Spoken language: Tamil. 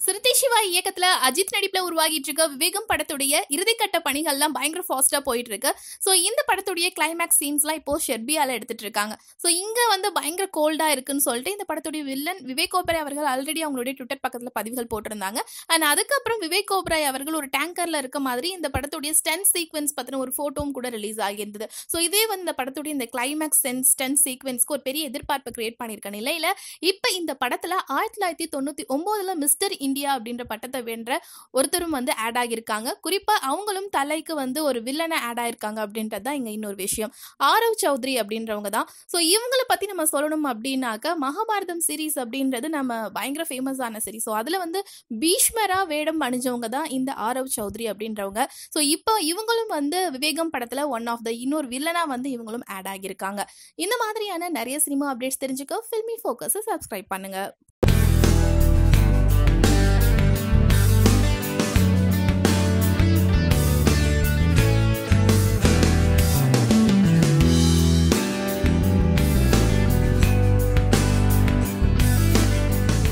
சிறுத்தை சிவா இயக்கத்துல அஜித் நடிப்புல உருவாகிட்டு இருக்க விவேகம் படத்துடைய இறுதிக்கட்ட பணிகள்லாம் பயங்கர ஃபாஸ்டா போயிட்டு இருக்கு ஸோ இந்த படத்துடைய கிளைமேக்ஸ் சீன்ஸ்லாம் இப்போ ஷெர்பியால எடுத்துட்டு இருக்காங்க ஸோ இங்க வந்து பயங்கர கோல்டா இருக்குன்னு சொல்லிட்டு இந்த படத்துடைய வில்லன் விவேக் ஓபராய் அவர்கள் ஆல்ரெடி அவங்களுடைய ட்விட்டர் பக்கத்துல பதிவுகள் போட்டிருந்தாங்க அண்ட் அதுக்கப்புறம் விவேக் ஓபராய் அவர்கள் ஒரு டேங்கர்ல இருக்க மாதிரி இந்த படத்துடைய ஸ்டென் சீக்வன்ஸ் பத்தின ஒரு போட்டோவும் கூட ரிலீஸ் ஆகியிருந்தது ஸோ இதே வந்து இந்த படத்துடைய இந்த கிளைமேக்ஸ் சென் ஸ்டென் சீக்வன்ஸ்க்கு ஒரு பெரிய எதிர்பார்ப்பு கிரியேட் பண்ணியிருக்க நிலையில இப்போ இந்த படத்துல ஆயிரத்தி தொள்ளாயிரத்தி தொண்ணூத்தி ஒன்பதுல மிஸ்டர் இந்தியா அப்படின்ற பட்டத்தை வென்ற ஒருத்தரும் வந்து ஆட் ஆகியிருக்காங்க குறிப்பா அவங்களும் தலைக்கு வந்து ஒரு வில்லனை ஆட் ஆயிருக்காங்க அப்படின்றது தான் இங்க இன்னொரு விஷயம் ஆரவ் சௌத்ரி அப்படின்றவங்க தான் ஸோ இவங்களை பத்தி நம்ம சொல்லணும் அப்படின்னாக்க மகாபாரதம் சீரீஸ் அப்படின்றது நம்ம பயங்கர ஃபேமஸான சீரீஸ் ஸோ அதுல வந்து பீஷ்மரா வேடம் அணிஞ்சவங்க தான் இந்த ஆரவ் சௌத்ரி அப்படின்றவங்க ஸோ இப்போ இவங்களும் வந்து விவேகம் படத்துல ஒன் ஆஃப் த இன்னொரு வில்லனா வந்து இவங்களும் ஆட் ஆகியிருக்காங்க இந்த மாதிரியான நிறைய சினிமா அப்டேட்ஸ் தெரிஞ்சுக்க ஃபில்மி ஃபோக்கஸை சப்ஸ்கிரைப் பண்ணுங்க